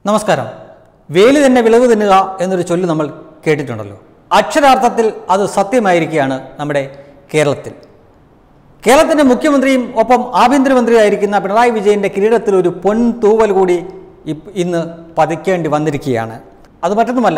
നമസ്കാരം വേലി തന്നെ വിളവ് തിന്നുക എന്നൊരു ചൊല്ല് നമ്മൾ കേട്ടിട്ടുണ്ടല്ലോ അക്ഷരാർത്ഥത്തിൽ അത് സത്യമായിരിക്കുകയാണ് നമ്മുടെ കേരളത്തിൽ കേരളത്തിൻ്റെ മുഖ്യമന്ത്രിയും ഒപ്പം ആഭ്യന്തരമന്ത്രിയായിരിക്കുന്ന പിണറായി വിജയൻ്റെ കിരീടത്തിൽ ഒരു പൊൻ തൂവൽ കൂടി ഇപ് ഇന്ന് പതിക്കേണ്ടി വന്നിരിക്കുകയാണ് അത് മറ്റൊന്നുമല്ല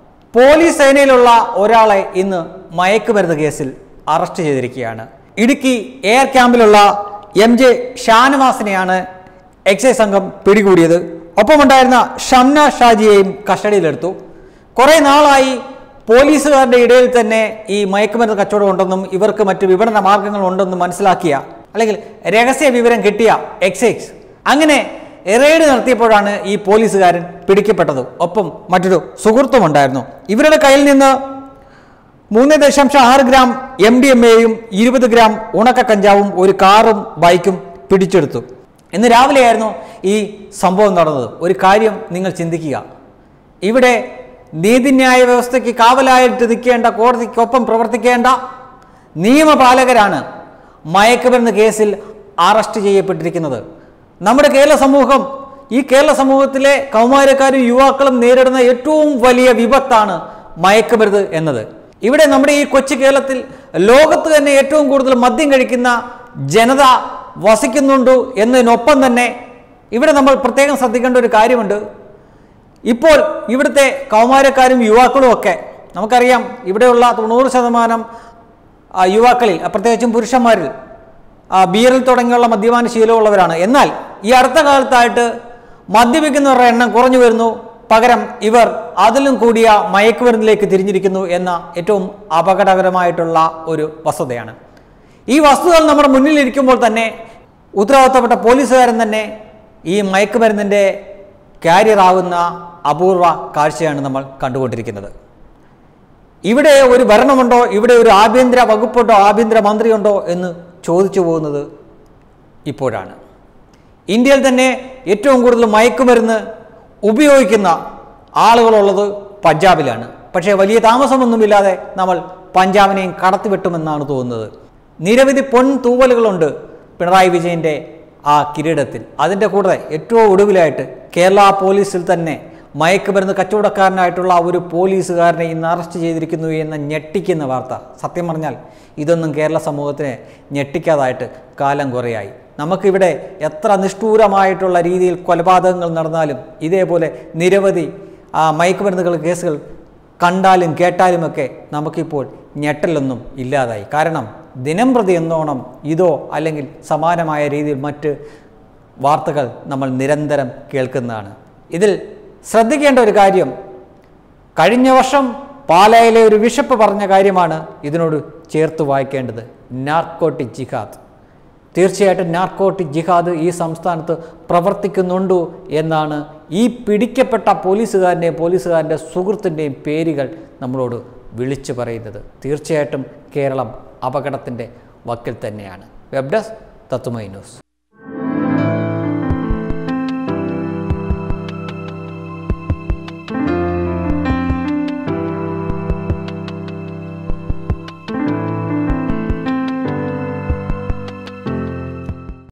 പോലീസ് സേനയിലുള്ള ഒരാളെ ഇന്ന് മയക്കുമരുന്ന് കേസിൽ അറസ്റ്റ് ചെയ്തിരിക്കുകയാണ് ഇടുക്കി എയർ ക്യാമ്പിലുള്ള എം ജെ ഷാനവാസിനെയാണ് എക്സൈസ് സംഘം പിടികൂടിയത് ഒപ്പമുണ്ടായിരുന്ന ഷംന ഷാജിയെയും കസ്റ്റഡിയിലെടുത്തു കുറേ നാളായി പോലീസുകാരുടെ ഇടയിൽ തന്നെ ഈ മയക്കുമരുന്ന് കച്ചവടം ഉണ്ടെന്നും ഇവർക്ക് മറ്റ് വിപണന മാർഗങ്ങൾ ഉണ്ടെന്നും മനസ്സിലാക്കിയ അല്ലെങ്കിൽ രഹസ്യ വിവരം കിട്ടിയ എക്സൈസ് അങ്ങനെ റെയ്ഡ് നടത്തിയപ്പോഴാണ് ഈ പോലീസുകാരൻ പിടിക്കപ്പെട്ടത് ഒപ്പം മറ്റൊരു സുഹൃത്തും ഉണ്ടായിരുന്നു ഇവരുടെ കയ്യിൽ നിന്ന് മൂന്ന് ദശാംശം ആറ് ഗ്രാം എം ഡി എം എയും ഇരുപത് ഗ്രാം ഉണക്ക കഞ്ചാവും ഒരു കാറും ബൈക്കും പിടിച്ചെടുത്തു ഇന്ന് രാവിലെയായിരുന്നു ഈ സംഭവം നടന്നത് ഒരു കാര്യം നിങ്ങൾ ചിന്തിക്കുക ഇവിടെ നീതിന്യായ വ്യവസ്ഥയ്ക്ക് കാവലായിട്ട് നിൽക്കേണ്ട കോടതിക്കൊപ്പം പ്രവർത്തിക്കേണ്ട നിയമപാലകരാണ് മയക്കുമരുന്ന് കേസിൽ അറസ്റ്റ് ചെയ്യപ്പെട്ടിരിക്കുന്നത് നമ്മുടെ കേരള സമൂഹം ഈ കേരള സമൂഹത്തിലെ കൗമാരക്കാരും യുവാക്കളും നേരിടുന്ന ഏറ്റവും വലിയ വിപത്താണ് മയക്കുമരുന്ന് എന്നത് ഇവിടെ നമ്മുടെ ഈ കൊച്ചു കേരളത്തിൽ ലോകത്ത് തന്നെ ഏറ്റവും കൂടുതൽ മദ്യം കഴിക്കുന്ന ജനത വസിക്കുന്നുണ്ട് എന്നതിനൊപ്പം തന്നെ ഇവിടെ നമ്മൾ പ്രത്യേകം ശ്രദ്ധിക്കേണ്ട ഒരു കാര്യമുണ്ട് ഇപ്പോൾ ഇവിടുത്തെ കൗമാരക്കാരും യുവാക്കളും ഒക്കെ നമുക്കറിയാം ഇവിടെയുള്ള തൊണ്ണൂറ് ശതമാനം ആ, യുവാക്കളിൽ ആ, പ്രത്യേകിച്ചും പുരുഷന്മാരിൽ ആ, ബീറിൽ തുടങ്ങിയുള്ള മദ്യപാന ശീലമുള്ളവരാണ് എന്നാൽ ഈ അടുത്ത കാലത്തായിട്ട് മദ്യപിക്കുന്നവരുടെ എണ്ണം കുറഞ്ഞു വരുന്നു പകരം ഇവർ അതിലും കൂടിയ മയക്കുമരുന്നിലേക്ക് തിരിഞ്ഞിരിക്കുന്നു എന്ന ഏറ്റവും അപകടകരമായിട്ടുള്ള ഒരു വസ്തുതയാണ് ഈ വസ്തുതകൾ നമ്മുടെ മുന്നിലിരിക്കുമ്പോൾ തന്നെ ഉത്തരവാദിത്തപ്പെട്ട പോലീസുകാരൻ തന്നെ ഈ മയക്കുമരുന്നിൻ്റെ കാരിയറാവുന്ന അപൂർവ കാഴ്ചയാണ് നമ്മൾ കണ്ടുകൊണ്ടിരിക്കുന്നത് ഇവിടെ ഒരു ഭരണമുണ്ടോ ഇവിടെ ഒരു ആഭ്യന്തര വകുപ്പുണ്ടോ ആഭ്യന്തര മന്ത്രിയുണ്ടോ എന്ന് ചോദിച്ചു പോകുന്നത് ഇപ്പോഴാണ് ഇന്ത്യയിൽ തന്നെ ഏറ്റവും കൂടുതൽ മയക്കുമരുന്ന് ഉപയോഗിക്കുന്ന ആളുകളുള്ളത് പഞ്ചാബിലാണ് പക്ഷേ വലിയ താമസമൊന്നുമില്ലാതെ നമ്മൾ പഞ്ചാബിനെയും കടത്തിവെട്ടുമെന്നാണ് തോന്നുന്നത് നിരവധി പൊൻ തൂവലുകളുണ്ട് പിണറായി വിജയൻ്റെ ആ കിരീടത്തിൽ അതിൻ്റെ കൂടെ ഏറ്റവും ഒടുവിലായിട്ട് കേരള പോലീസിൽ തന്നെ മയക്കുമരുന്ന് കച്ചവടക്കാരനായിട്ടുള്ള ഒരു പോലീസുകാരനെ ഇന്ന് അറസ്റ്റ് ചെയ്തിരിക്കുന്നു എന്ന ഞെട്ടിക്കുന്ന വാർത്ത സത്യം പറഞ്ഞാൽ ഇതൊന്നും കേരള സമൂഹത്തിനെ ഞെട്ടിക്കാതായിട്ട് കാലം കുറയായി നമുക്കിവിടെ എത്ര നിഷ്ഠൂരമായിട്ടുള്ള രീതിയിൽ കൊലപാതകങ്ങൾ നടന്നാലും ഇതേപോലെ നിരവധി ആ, മയക്കുമരുന്നുകൾ കേസുകൾ കണ്ടാലും കേട്ടാലുമൊക്കെ നമുക്കിപ്പോൾ ഞെട്ടലൊന്നും ഇല്ലാതായി കാരണം ദിനം പ്രതി എന്നോണം ഇതോ അല്ലെങ്കിൽ സമാനമായ രീതിയിൽ മറ്റ് വാർത്തകൾ നമ്മൾ നിരന്തരം കേൾക്കുന്നതാണ് ഇതിൽ ശ്രദ്ധിക്കേണ്ട ഒരു കാര്യം കഴിഞ്ഞ വർഷം പാലായിലെ ഒരു ബിഷപ്പ് പറഞ്ഞ കാര്യമാണ് ഇതിനോട് ചേർത്ത് വായിക്കേണ്ടത് നാർക്കോട്ടിക് ജിഹാദ് തീർച്ചയായിട്ടും നാർക്കോട്ടിക് ജിഹാദ് ഈ സംസ്ഥാനത്ത് പ്രവർത്തിക്കുന്നുണ്ടോ എന്നാണ് ഈ പിടിക്കപ്പെട്ട പോലീസുകാരൻ്റെയും പോലീസുകാരൻ്റെ സുഹൃത്തിൻ്റെയും പേരുകൾ നമ്മളോട് വിളിച്ചു പറയുന്നത് തീർച്ചയായിട്ടും കേരളം അപകടത്തിൻ്റെ വക്കിൽ തന്നെയാണ് വെബ് ഡെസ്ക് തത്തുമൈ ന്യൂസ്